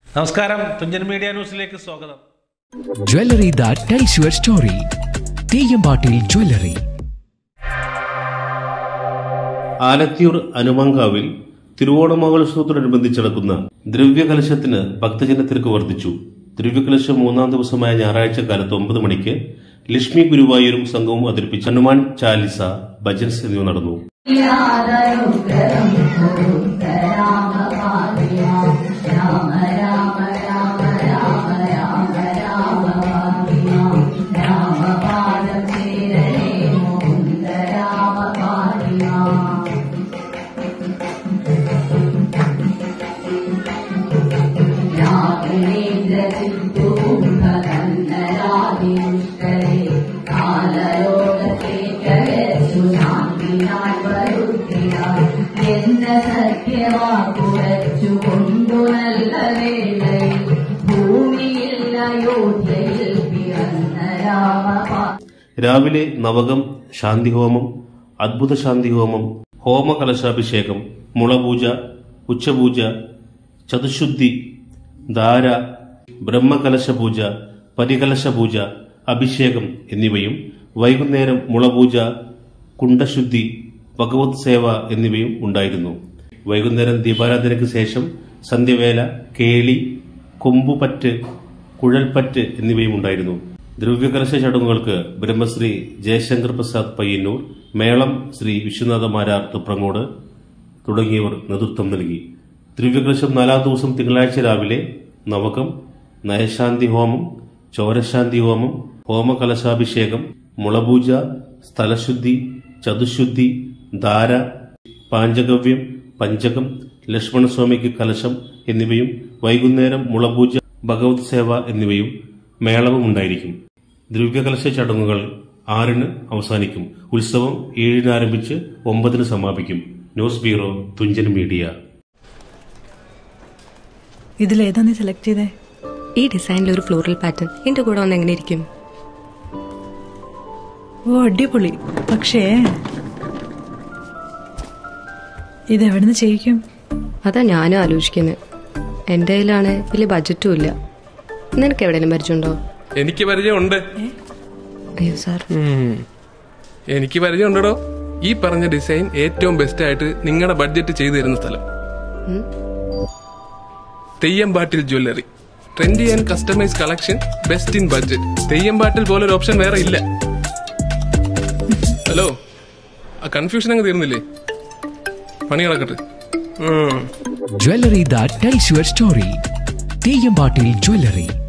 നമസ്കാരം തുഞ്ചൻ മീഡിയ ന്യൂസിലേക്ക് സ്വാഗതം Jewelry that tells your story. തെയ്യമ്പാട്ടിൽ ജ്വല്ലറി ആലത്തിയൂർ അനുമങ്കാവിൽ തിരുവോണമഹോത്സവത്തോടനുബന്ധിച്ച് നടക്കുന്ന ദ്രവ്യകലശത്തിന് ഭക്തജനത്തിരക്ക് വർദ്ധിച്ചു ദ്രവ്യകലശം മൂന്നാം ദിവസമായ ഞായറാഴ്ച കാലത്ത് ഒമ്പത് മണിക്ക് ലക്ഷ്മി ഗുരുവായൂരും സംഘവും അവതരിപ്പിച്ച ഹനുമാൻ ചാലിസ ഭജൻസ് എന്നിവ നടന്നു എന്ന സത്യവാക്കുറച്ചു കൊണ്ടു നല്ല വേളയിൽ ഭൂമിയിൽ അയോധ്യയിൽ പിറന്ന രാമപാ രാവിലെ നവകം ശാന്തിഹോമം അദ്ഭുത ശാന്തിഹോമം ഹോമകലശാഭിഷേകം മുളപൂജ ഉച്ചപൂജ ചതുശുദ്ധി ധാര ബ്രഹ്മകലശപൂജ പരികലശപൂജ അഭിഷേകം എന്നിവയും വൈകുന്നേരം മുളപൂജ കുണ്ടശുദ്ധി ഭഗവത് സേവ എന്നിവയും ഉണ്ടായിരുന്നു വൈകുന്നേരം ദീപാരാധനയ്ക്ക് ശേഷം സന്ധ്യവേല കേളി കൊമ്പുപറ്റ് കുഴൽപ്പറ്റ് എന്നിവയും ഉണ്ടായിരുന്നു ദ്രവ്യകലശ ചടങ്ങുകൾക്ക് ബ്രഹ്മശ്രീ ജയശങ്കർ പ്രസാദ് പയ്യന്നൂർ മേളം ശ്രീ വിശ്വനാഥ മാരാർ തുപ്രങ്ങോട് തുടങ്ങിയവർ നേതൃത്വം നൽകി ദ്രവ്യകലശം നാലാം ദിവസം തിങ്കളാഴ്ച രാവിലെ നവകം നയശാന്തി ഹോമം ചോരശാന്തി ഹോമം ഹോമകലശാഭിഷേകം മുളപൂജ സ്ഥലശുദ്ധി ചതുശുദ്ധി ധാര പാഞ്ചഗവ്യം പഞ്ചകം ലക്ഷ്മണസ്വാമിക്ക് കലശം എന്നിവയും വൈകുന്നേരം മുളപൂജ ഭഗവത് സേവ എന്നിവയും മേളവും ഉണ്ടായിരിക്കും ദ്രവ്യകലശ ചടങ്ങുകൾ ആറിന് അവസാനിക്കും ഉത്സവം ഏഴിന് ആരംഭിച്ച് ഒമ്പതിന് സമാപിക്കും ന്യൂസ് ബ്യൂറോ തുഞ്ചൻ മീഡിയ ഇതിലേതാ നീ സെലക്ട് ചെയ്തേ ഈ ഡിസൈനിൽ ഒരു ഫ്ലോറൽ പാറ്റേൺ എന്റെ കൂടെ വന്ന് എങ്ങനെ ഇരിക്കും ഓ അടിപൊളി പക്ഷേ ഇതെവിടുന്ന് ചെയ്യിക്കും അതാ ഞാനും ആലോചിക്കുന്നത് എന്റെ കയ്യിലാണ് വലിയ ബഡ്ജറ്റും ഇല്ല നിനക്ക് എവിടെയെങ്കിലും പരിചയമുണ്ടോ എനിക്ക് പരിചയമുണ്ട് അയ്യോ സാർ ഉം. എനിക്ക് പരിചയമുണ്ടോ ഈ പറഞ്ഞ ഡിസൈൻ ഏറ്റവും ബെസ്റ്റ് ആയിട്ട് നിങ്ങളുടെ ബഡ്ജറ്റ് ചെയ്തു തരുന്ന സ്ഥലം തെയ്യമ്പാട്ടിൽ jewellery trendy and customise collection best in budget തെയ്യമ്പാട്ടിൽ പോലൊരു ഓപ്ഷൻ വേറെ ഇല്ല ഹലോ ആ കൺഫ്യൂഷൻ അങ്ങ് തീർന്നില്ലേ പണി കിടക്കട്ടെ ഉം. Jewellery that tells your story. തെയ്യമ്പാട്ടിൽ ജ്വല്ലറി